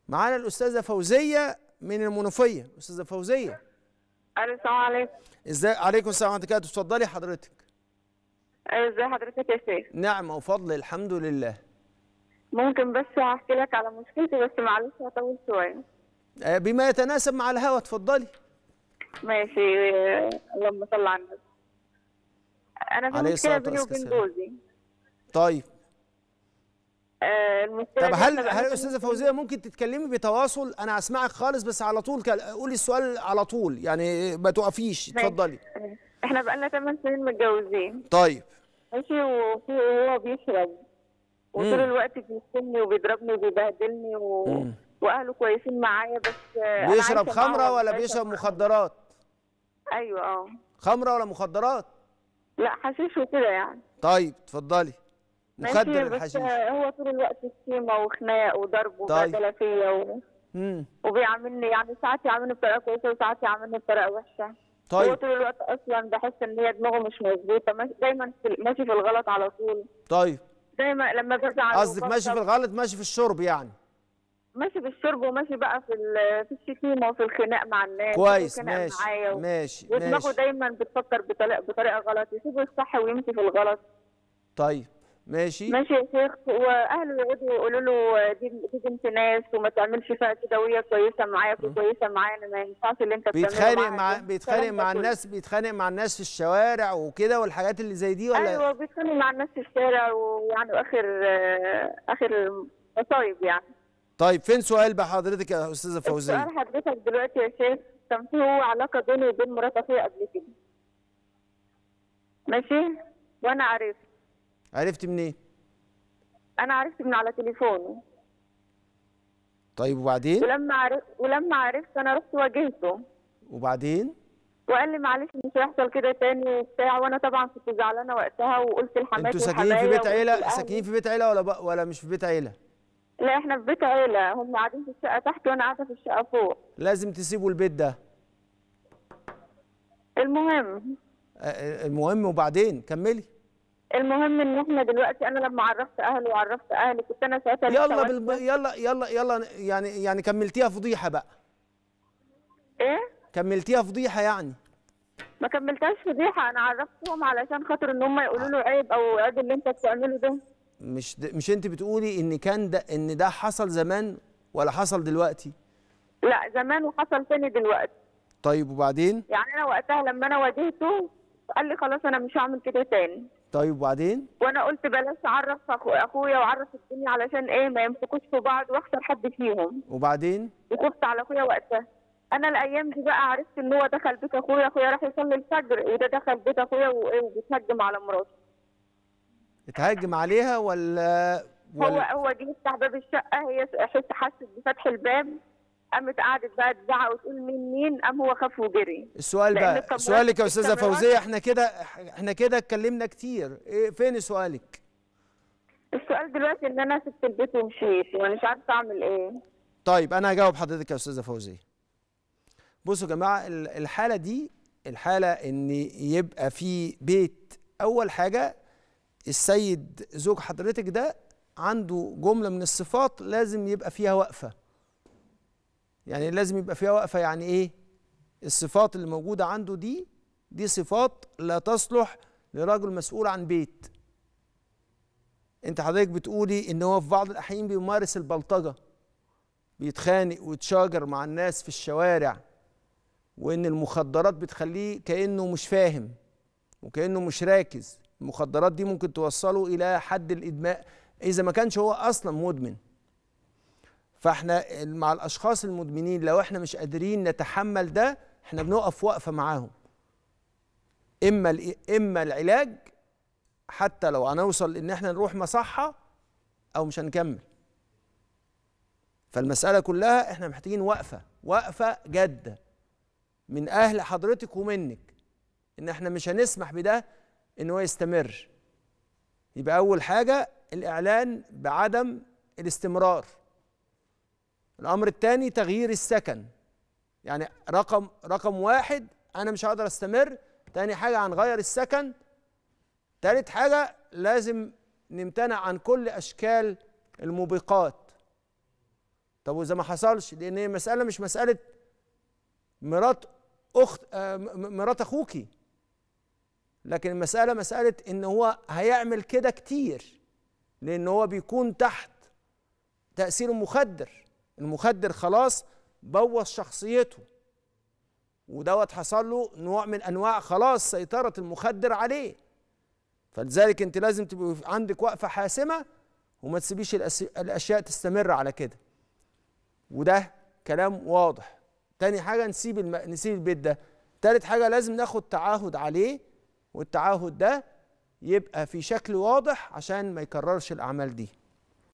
معانا الاستاذه فوزيه من المنوفيه استاذه فوزيه الو السلام عليكم ازاي عليكم السلام ورحمه الله وبركاته اتفضلي حضرتك ايوه ازي حضرتك يا شيخ نعمه وفضل الحمد لله ممكن بس احكي لك على مشكلتي بس معلش هطول شويه آه، بما يتناسب مع الهوى اتفضلي ماشي آه، اللهم صل على النبي انا في عليه مشكله الصلاة بيني وبين والسلام. جوزي طيب آه، المشكله طب دي هل إحنا هل بقالنا استاذه فوزيه ممكن تتكلمي بتواصل انا اسمعك خالص بس على طول كل- قولي السؤال على طول يعني ما توقفيش ماشي. اتفضلي احنا بقالنا 8 سنين متجوزين طيب ماشي وفي وهو بيشرب وطول الوقت بيشتمني وبيضربني وبيبهدلني و... مم. واهله كويسين معايا بس آه، أنا بيشرب عايشة معاه خمره ولا وعايشة بيشرب معاه. مخدرات ايوه اه خمره ولا مخدرات لا حشيش وكده يعني طيب اتفضلي مخدر ماشي بس الحشيش هو طول الوقت شتيمة وخناق وضرب طيب. وبهدلة فيا و... امم وبيعاملني يعني ساعات يعاملني بطريقة كويسة وساعات يعاملني بطريقة وحشة هو طيب طول الوقت أصلا بحس إن هي دماغه مش مظبوطة ماشي دايما في... ماشي في الغلط على طول طيب دايما لما بزعل قصدك ماشي في وبغضب، الغلط ماشي في الشرب يعني ماشي في الشرب وماشي بقى في ال... في الشتيمة وفي الخناق مع الناس كويس والخناق ماشي معايا و... ماشي ودماغه ماشي دايما بتفكر بطريقة بطريقة غلط يسيب الصح ويمشي في الغلط طيب ماشي ماشي يا شيخ واهله يقعدوا يقولوا له دي دي بنت ناس وما تعملش فيها كده وهي كويسه معايا في كويسه معايا أنا ما ينفعش اللي انت بتعمله بيتخانق معاها مع ده. بيتخانق الكلام ده مع كله. الناس بيتخانق مع الناس في الشوارع وكده والحاجات اللي زي دي ولا ايوه بيتخانق مع الناس في الشارع ويعني اخر آه، اخر مصايب يعني طيب فين سؤال بقى حضرتك يا استاذه فوزيه السؤال حضرتك دلوقتي يا شيخ كان في هو علاقه بيني وبين مرات اخويا قبل كده ماشي وانا عرفت عرفت منين انا عرفت من على تليفونه طيب وبعدين ولما عرفت ولما عرفت انا رحت واجهته وبعدين وقال لي معلش مش هيحصل كده تاني وبتاع وانا طبعا كنت زعلانه وقتها وقلت لحماتي انتوا ساكنين في وحبايا بيت وقلت عيله لأهلي. ساكنين في بيت عيله ولا بق... ولا مش في بيت عيله لا احنا في بيت عيله هم قاعدين في الشقه تحت وانا قاعده في الشقه فوق لازم تسيبوا البيت ده المهم آه، آه، المهم وبعدين كملي المهم ان احنا دلوقتي انا لما عرفت اهلي وعرفت اهلي كنت انا ساعتها لسه يلا واقفة. بالب... يلا يلا يلا يعني يعني كملتيها فضيحه بقى ايه كملتيها فضيحه يعني ما كملتهاش فضيحه انا عرفتهم علشان خاطر ان هم يقولوا له عيب او عيب اللي انت بتعمله ده مش د... مش انت بتقولي ان كان ده ان ده حصل زمان ولا حصل دلوقتي لا زمان وحصل تاني دلوقتي طيب وبعدين يعني انا وقتها لما انا واجهته قال لي خلاص انا مش هعمل كده تاني طيب وبعدين وانا قلت بلاش اعرف أخو اخويا واعرف الدنيا علشان ايه ما يمسكوش في بعض واخسر حد فيهم وبعدين وخفت على اخويا وقتها انا الايام دي بقى عرفت ان هو دخل بيت اخويا اخويا راح يصلي الفجر وده دخل بيت اخويا وايه وبيتهجم على مراته اتهاجم عليها ولا هو ولا هو جه يفتح باب الشقه هي حس حست بفتح الباب قامت قعدت بقى تزعق وتقول مين مين قام هو خاف وجري السؤال لأن بقى الكاميرات- سؤالك يا استاذه الكاميرات- فوزيه احنا كده احنا كده اتكلمنا كتير ايه فين سؤالك السؤال دلوقتي ان انا سبت البيت ومشيت وانا مش عارفه اعمل ايه طيب انا هجاوب حضرتك يا استاذه فوزيه بصوا يا جماعه ال- الحاله دي الحاله ان يبقى في بيت اول حاجه السيد زوج حضرتك ده عنده جمله من الصفات لازم يبقى فيها وقفه يعني لازم يبقى فيها وقفه يعني ايه الصفات اللي موجوده عنده دي دي صفات لا تصلح لرجل مسؤول عن بيت انت حضرتك بتقولي ان هو في بعض الاحيان بيمارس البلطجه بيتخانق ويتشاجر مع الناس في الشوارع وان المخدرات بتخليه كانه مش فاهم وكانه مش راكز المخدرات دي ممكن توصله الى حد الادمان اذا ما كانش هو اصلا مدمن فاحنا مع الاشخاص المدمنين لو احنا مش قادرين نتحمل ده احنا بنقف وقفه معاهم اما ال- اما العلاج حتى لو هنوصل ان احنا نروح مصحه او مش هنكمل فالمساله كلها احنا محتاجين وقفه وقفه جاده من اهل حضرتك ومنك ان احنا مش هنسمح بده ان هو يستمر يبقى اول حاجه الاعلان بعدم الاستمرار الامر الثاني تغيير السكن يعني رقم رقم واحد انا مش هقدر استمر تاني حاجه هنغير السكن تالت حاجه لازم نمتنع عن كل اشكال الموبقات طب واذا ما حصلش لان هي المساله مش مساله مرات اخت آه، م- م- مرات اخوكي لكن المساله مساله ان هو هيعمل كده كتير لان هو بيكون تحت تاثير المخدر المخدر خلاص بوظ شخصيته ودوت حصل له نوع من انواع خلاص سيطره المخدر عليه فلذلك انت لازم تبقى عندك وقفه حاسمه وما تسيبيش الأس- الاشياء تستمر على كده وده كلام واضح تاني حاجه نسيب الم... نسيب البيت ده تالت حاجه لازم ناخد تعهد عليه والتعهد ده يبقى في شكل واضح عشان ما يكررش الاعمال دي